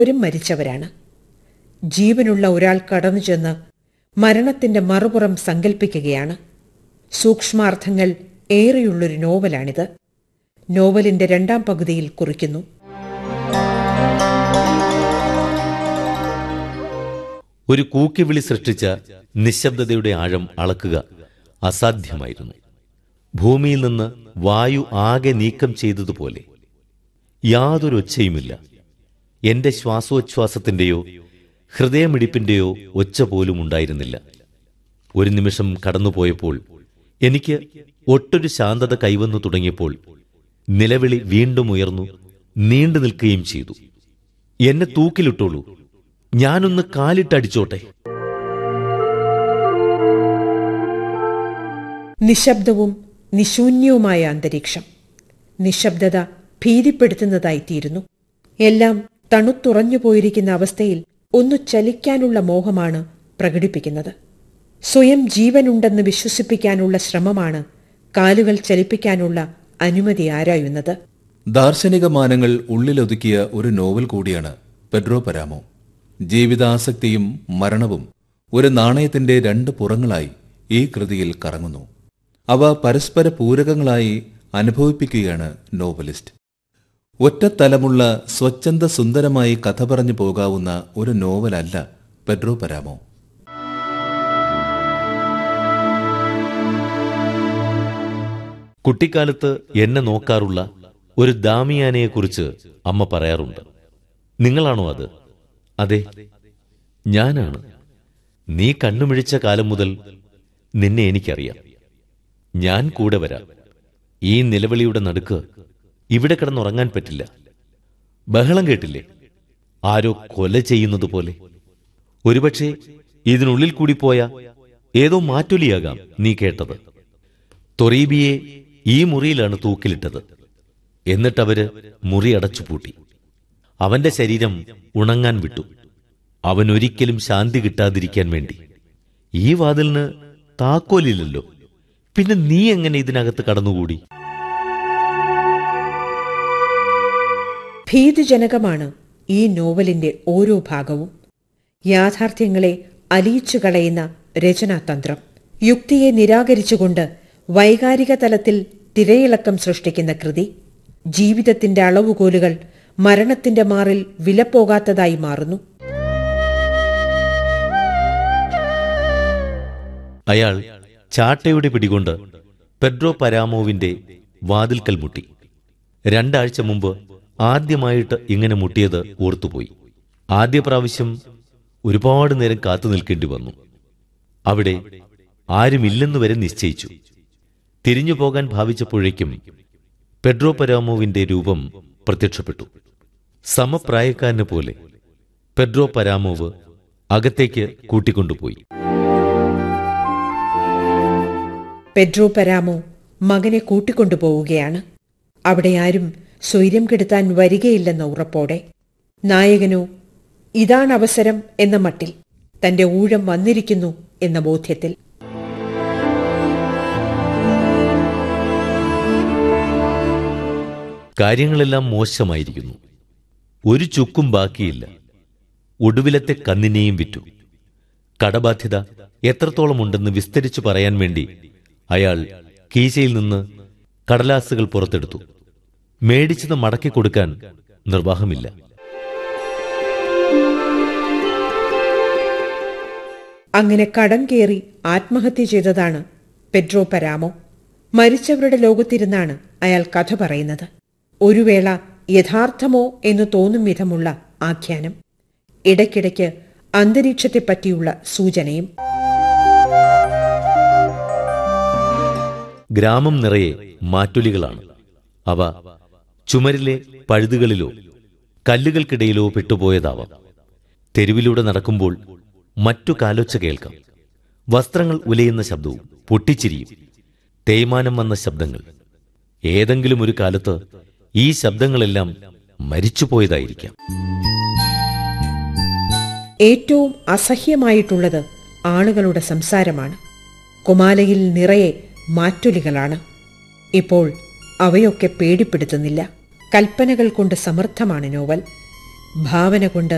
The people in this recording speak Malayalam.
ഒരു മരിച്ചവരാണ് ജീവനുള്ള ഒരാൾ കടന്നു ചെന്ന് മരണത്തിന്റെ മറുപുറം സങ്കല്പിക്കുകയാണ് സൂക്ഷ്മാർത്ഥങ്ങൾ ഏറെയുള്ളൊരു നോവലാണിത് നോവലിന്റെ രണ്ടാം പകുതിയിൽ കുറിക്കുന്നു ഒരു കൂക്കിവിളി സൃഷ്ടിച്ച നിശബ്ദതയുടെ ആഴം അളക്കുക അസാധ്യമായിരുന്നു ഭൂമിയിൽ നിന്ന് വായു ആകെ നീക്കം ചെയ്തതുപോലെ യാതൊരു ഒച്ചയുമില്ല എന്റെ ശ്വാസോച്ഛ്വാസത്തിന്റെയോ ഹൃദയമിടിപ്പിന്റെയോ ഒച്ച പോലും ഉണ്ടായിരുന്നില്ല ഒരു നിമിഷം കടന്നുപോയപ്പോൾ എനിക്ക് ഒട്ടൊരു ശാന്തത കൈവന്നു തുടങ്ങിയപ്പോൾ നിലവിളി വീണ്ടും ഉയർന്നു നീണ്ടു നിൽക്കുകയും ചെയ്തു എന്നെ തൂക്കിലിട്ടോളൂ ഞാനൊന്ന് കാലിട്ടടിച്ചോട്ടെ നിശബ്ദവും നിശൂന്യവുമായ അന്തരീക്ഷം നിശബ്ദത ഭീതിപ്പെടുത്തുന്നതായിത്തീരുന്നു എല്ലാം തണുത്തുറഞ്ഞു പോയിരിക്കുന്ന അവസ്ഥയിൽ ഒന്നു ചലിക്കാനുള്ള മോഹമാണ് പ്രകടിപ്പിക്കുന്നത് സ്വയം ജീവനുണ്ടെന്ന് വിശ്വസിപ്പിക്കാനുള്ള ശ്രമമാണ് കാലുകൾ ചലിപ്പിക്കാനുള്ള അനുമതി ആരായുന്നത് ദാർശനിക മാനങ്ങൾ ഉള്ളിലൊതുക്കിയ ഒരു നോവൽ കൂടിയാണ് പെഡ്രോ പരാമോ ജീവിതാസക്തിയും മരണവും ഒരു നാണയത്തിന്റെ രണ്ട് പുറങ്ങളായി ഈ കൃതിയിൽ കറങ്ങുന്നു അവ പരസ്പര പൂരകങ്ങളായി അനുഭവിപ്പിക്കുകയാണ് നോവലിസ്റ്റ് ഒറ്റത്തലമുള്ള സ്വച്ഛന്ത സുന്ദരമായി കഥ പറഞ്ഞു പോകാവുന്ന ഒരു നോവലല്ല പെഡ്രോ പരാമോ കുട്ടിക്കാലത്ത് എന്നെ നോക്കാറുള്ള ഒരു ദാമിയാനയെക്കുറിച്ച് അമ്മ പറയാറുണ്ട് നിങ്ങളാണോ അത് അതെ ഞാനാണ് നീ കണ്ണുമിഴിച്ച കാലം മുതൽ നിന്നെ എനിക്കറിയാം ഞാൻ കൂടെ വരാം ഈ നിലവിളിയുടെ നടുക്ക് ഇവിടെ കിടന്നുറങ്ങാൻ പറ്റില്ല ബഹളം കേട്ടില്ലേ ആരോ കൊല ചെയ്യുന്നത് പോലെ ഒരുപക്ഷെ ഇതിനുള്ളിൽ കൂടി പോയ ഏതോ മാറ്റൊലിയാകാം നീ കേട്ടത് തൊറീബിയെ ഈ മുറിയിലാണ് തൂക്കിലിട്ടത് എന്നിട്ടവര് മുറി അടച്ചുപൂട്ടി അവന്റെ ശരീരം ഉണങ്ങാൻ വിട്ടു അവൻ ഒരിക്കലും ശാന്തി കിട്ടാതിരിക്കാൻ വേണ്ടി ഈ വാതിലിന് താക്കോലില്ലല്ലോ പിന്നെ നീ എങ്ങനെ ഇതിനകത്ത് കടന്നുകൂടി ഭീതിജനകമാണ് ഈ നോവലിന്റെ ഓരോ ഭാഗവും യാഥാർത്ഥ്യങ്ങളെ അലിയിച്ചു കളയുന്ന രചനാതന്ത്രം യുക്തിയെ നിരാകരിച്ചുകൊണ്ട് വൈകാരിക തലത്തിൽ തിരയിളക്കം സൃഷ്ടിക്കുന്ന കൃതി ജീവിതത്തിന്റെ അളവുകോലുകൾ മരണത്തിന്റെ മാറിൽ വിലപ്പോകാത്തതായി മാറുന്നു അയാൾ ചാട്ടയുടെ പിടികൊണ്ട് പെഡ്രോ പരാമോവിന്റെ വാതിൽക്കൽ മുട്ടി രണ്ടാഴ്ച മുമ്പ് ആദ്യമായിട്ട് ഇങ്ങനെ മുട്ടിയത് ഓർത്തുപോയി ആദ്യ പ്രാവശ്യം ഒരുപാട് നേരം കാത്തു നിൽക്കേണ്ടി വന്നു അവിടെ ആരുമില്ലെന്ന് വരെ നിശ്ചയിച്ചു തിരിഞ്ഞു പോകാൻ ഭാവിച്ചപ്പോഴേക്കും പെഡ്രോ പരാമോവിന്റെ രൂപം പ്രത്യക്ഷപ്പെട്ടു സമപ്രായക്കാരനെ പോലെ പെഡ്രോ പരാമോവ് അകത്തേക്ക് കൂട്ടിക്കൊണ്ടുപോയി പെഡ്രോ പരാമോ മകനെ കൂട്ടിക്കൊണ്ടുപോവുകയാണ് അവിടെ ആരും സ്വൈര്യം കെടുത്താൻ വരികയില്ലെന്ന ഉറപ്പോടെ നായകനോ ഇതാണ് അവസരം എന്ന മട്ടിൽ തന്റെ ഊഴം വന്നിരിക്കുന്നു എന്ന ബോധ്യത്തിൽ കാര്യങ്ങളെല്ലാം മോശമായിരിക്കുന്നു ഒരു ചുക്കും ബാക്കിയില്ല ഒടുവിലത്തെ കന്നിനെയും വിറ്റു കടബാധ്യത എത്രത്തോളം ഉണ്ടെന്ന് വിസ്തരിച്ചു പറയാൻ വേണ്ടി അയാൾ കീശയിൽ നിന്ന് കടലാസുകൾ പുറത്തെടുത്തു മേടിച്ചത് മടക്കി കൊടുക്കാൻ നിർവാഹമില്ല അങ്ങനെ കടം കയറി ആത്മഹത്യ ചെയ്തതാണ് പെഡ്രോ പരാമോ മരിച്ചവരുടെ ലോകത്തിരുന്നാണ് അയാൾ കഥ പറയുന്നത് ഒരു വേള യഥാർത്ഥമോ എന്ന് തോന്നും വിധമുള്ള ആഖ്യാനം ഇടയ്ക്കിടയ്ക്ക് അന്തരീക്ഷത്തെപ്പറ്റിയുള്ള സൂചനയും ഗ്രാമം നിറയെ മാറ്റൊലികളാണ് അവ ചുമരിലെ പഴുതുകളിലോ കല്ലുകൾക്കിടയിലോ പെട്ടുപോയതാവാം തെരുവിലൂടെ നടക്കുമ്പോൾ മറ്റു കാലൊച്ച കേൾക്കാം വസ്ത്രങ്ങൾ ഉലയുന്ന ശബ്ദവും പൊട്ടിച്ചിരിയും തേയ്മാനം വന്ന ശബ്ദങ്ങൾ ഏതെങ്കിലും ഒരു കാലത്ത് ഈ ശബ്ദങ്ങളെല്ലാം മരിച്ചുപോയതായിരിക്കാം ഏറ്റവും അസഹ്യമായിട്ടുള്ളത് ആളുകളുടെ സംസാരമാണ് കുമാലയിൽ നിറയെ മാറ്റൊലികളാണ് ഇപ്പോൾ അവയൊക്കെ പേടിപ്പെടുത്തുന്നില്ല കൽപ്പനകൾ കൊണ്ട് സമർത്ഥമാണ് നോവൽ ഭാവന കൊണ്ട്